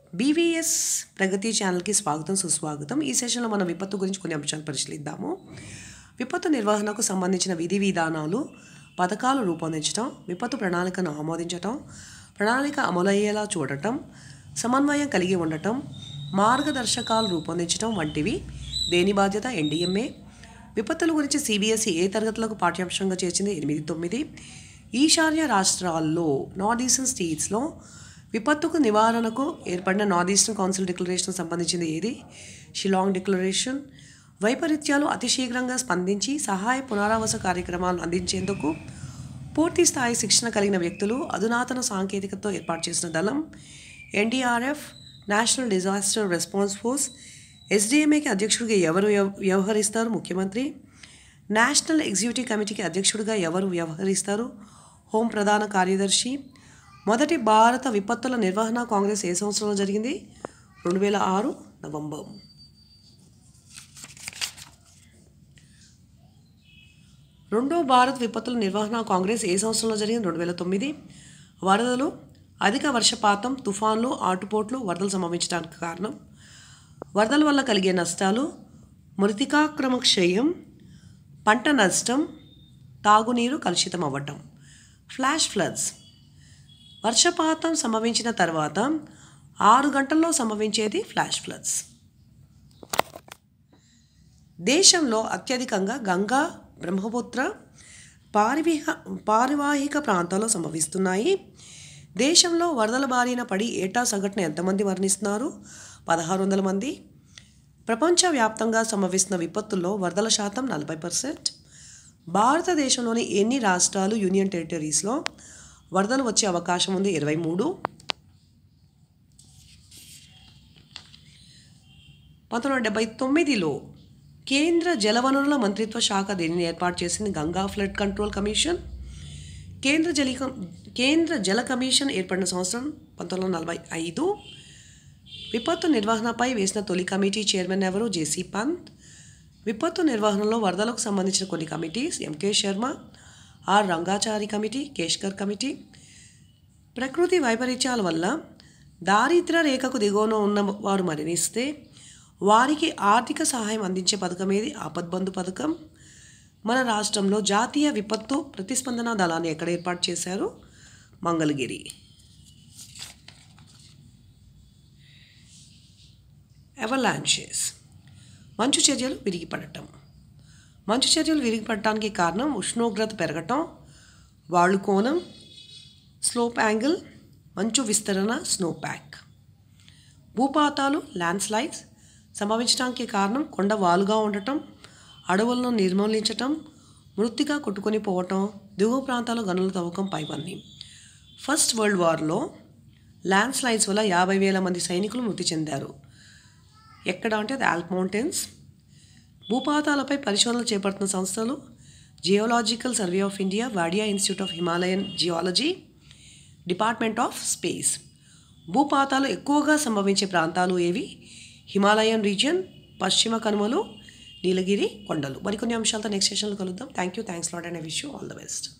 BVS ప్రగతి ఛానల్కి స్వాగతం సుస్వాగతం ఈ సెషన్లో మనం విపత్తు గురించి కొన్ని అంశాలు పరిశీలిద్దాము విపత్తు నిర్వహణకు సంబంధించిన విధి విధానాలు పథకాలు రూపొందించడం విపత్తు ప్రణాళికను ఆమోదించటం ప్రణాళిక అమలయ్యేలా చూడటం సమన్వయం కలిగి ఉండటం మార్గదర్శకాలు రూపొందించడం వంటివి దేని బాధ్యత ఎన్డీఎంఏ విపత్తుల గురించి సిబిఎస్ఈ ఏ తరగతులకు పాఠ్యాంశంగా చేర్చింది ఎనిమిది తొమ్మిది ఈశాన్య రాష్ట్రాల్లో నార్త్ ఈస్టర్న్ స్టేట్స్లో విపత్తుకు నివారణకు ఏర్పడిన నార్త్ ఈస్టర్న్ కౌన్సిల్ డిక్లరేషన్ సంబంధించింది ఏది షిలాంగ్ డిక్లరేషన్ వైపరీత్యాలు అతి శీఘ్రంగా స్పందించి సహాయ పునరావాస కార్యక్రమాలను అందించేందుకు పూర్తి స్థాయి శిక్షణ కలిగిన వ్యక్తులు అధునాతన సాంకేతికతతో ఏర్పాటు చేసిన దళం NDRF national disaster response force ఎస్డిఎంఏకి అధ్యక్షుడిగా ఎవరు వ్యవ- వ్యవహరిస్తారు ముఖ్యమంత్రి నేషనల్ ఎగ్జిక్యూటివ్ కమిటీకి అధ్యక్షుడిగా ఎవరు వ్యవహరిస్తారు హోం ప్రధాన కార్యదర్శి మొదటి భారత విపత్తుల నిర్వహణ కాంగ్రెస్ ఏ సంవత్సరంలో జరిగింది రెండు వేల ఆరు నవంబర్ రెండో భారత్ విపత్తుల నిర్వహణ కాంగ్రెస్ ఏ సంవత్సరంలో జరిగింది రెండు వేల తొమ్మిది వరదలు అధిక వర్షపాతం తుఫాన్లు ఆటుపోట్లు వరదలు సంభవించడానికి కారణం వరదల వల్ల కలిగే నష్టాలు మృతికాక్రమ క్షయం పంట నష్టం తాగునీరు కలుషితం అవ్వటం ఫ్లాష్ ఫ్లడ్స్ వర్షపాతం సంభవించిన తర్వాత ఆరు గంటల్లో సంభవించేది ఫ్లాష్ ఫ్లడ్స్ దేశంలో అత్యధికంగా గంగా బ్రహ్మపుత్ర పారివిహ పారివాహిక ప్రాంతాల్లో సంభవిస్తున్నాయి దేశంలో వరదల బారిన పడి ఏటా సగటున ఎంతమంది మరణిస్తున్నారు పదహారు వందల మంది ప్రపంచవ్యాప్తంగా సంభవిస్తున్న విపత్తుల్లో వరదల శాతం నలభై పర్సెంట్ భారతదేశంలోని ఎన్ని రాష్ట్రాలు యూనియన్ టెరిటరీస్లో వరదలు వచ్చే అవకాశం ఉంది ఇరవై మూడు పంతొమ్మిది వందల డెబ్బై తొమ్మిదిలో కేంద్ర జలవనరుల మంత్రిత్వ శాఖ దీనిని ఏర్పాటు చేసింది గంగా ఫ్లడ్ కంట్రోల్ కమిషన్ కేంద్ర జలి కేంద్ర జల కమిషన్ ఏర్పడిన సంవత్సరం పంతొమ్మిది వందల నలభై ఐదు విపత్తు నిర్వహణపై వేసిన తొలి కమిటీ చైర్మన్ ఎవరు జేసీ పంత్ విపత్తు నిర్వహణలో వరదలకు సంబంధించిన కొన్ని committees MK Sharma R Rangachari committee Keshkar committee ప్రకృతి వైపరీత్యాల వల్ల దారిద్ర్య రేఖకు దిగువన ఉన్న వారు మరణిస్తే వారికి ఆర్థిక సహాయం అందించే పథకం ఏది ఆపద్బంధు పథకం మన రాష్ట్రంలో జాతీయ విపత్తు ప్రతిస్పందన దళాన్ని ఎక్కడ ఏర్పాటు చేశారు మంగళగిరి ఎవలాంచెస్ మంచు చర్యలు విరిగిపడటం మంచు చర్యలు విరిగిపడటానికి కారణం ఉష్ణోగ్రత పెరగటం వాళ్ళు కోణం స్లోప్ యాంగిల్ మంచు విస్తరణ స్నో ప్యాక్ భూపాతాలు ల్యాండ్ స్లైడ్స్ సంభవించడానికి కారణం కొండ వాలుగా ఉండటం అడవులను నిర్మూలించటం మృత్తిగా కొట్టుకొని పోవటం దిగువ ప్రాంతాల్లో గనుల తవ్వకం పైవన్నీ ఫస్ట్ వరల్డ్ వార్లో ల్యాండ్ స్లైడ్స్ వల్ల యాభై వేల మంది సైనికులు మృతి చెందారు ఎక్కడ అంటే అది ఆల్ప్ మౌంటైన్స్ భూపాతాలపై పరిశోధనలు చేపడుతున్న సంస్థలు geological survey of India Wadia institute of Himalayan geology department of space భూపాతాలు ఎక్కువగా సంభవించే ప్రాంతాలు ఏవి హిమాలయన్ రీజియన్ పశ్చిమ కనుమలు నీలగిరి కొండలు మరికొన్ని అంశాలతో నెక్స్ట్ సెషన్లో కలుద్దాం thank you thanks lot and I wish you all the best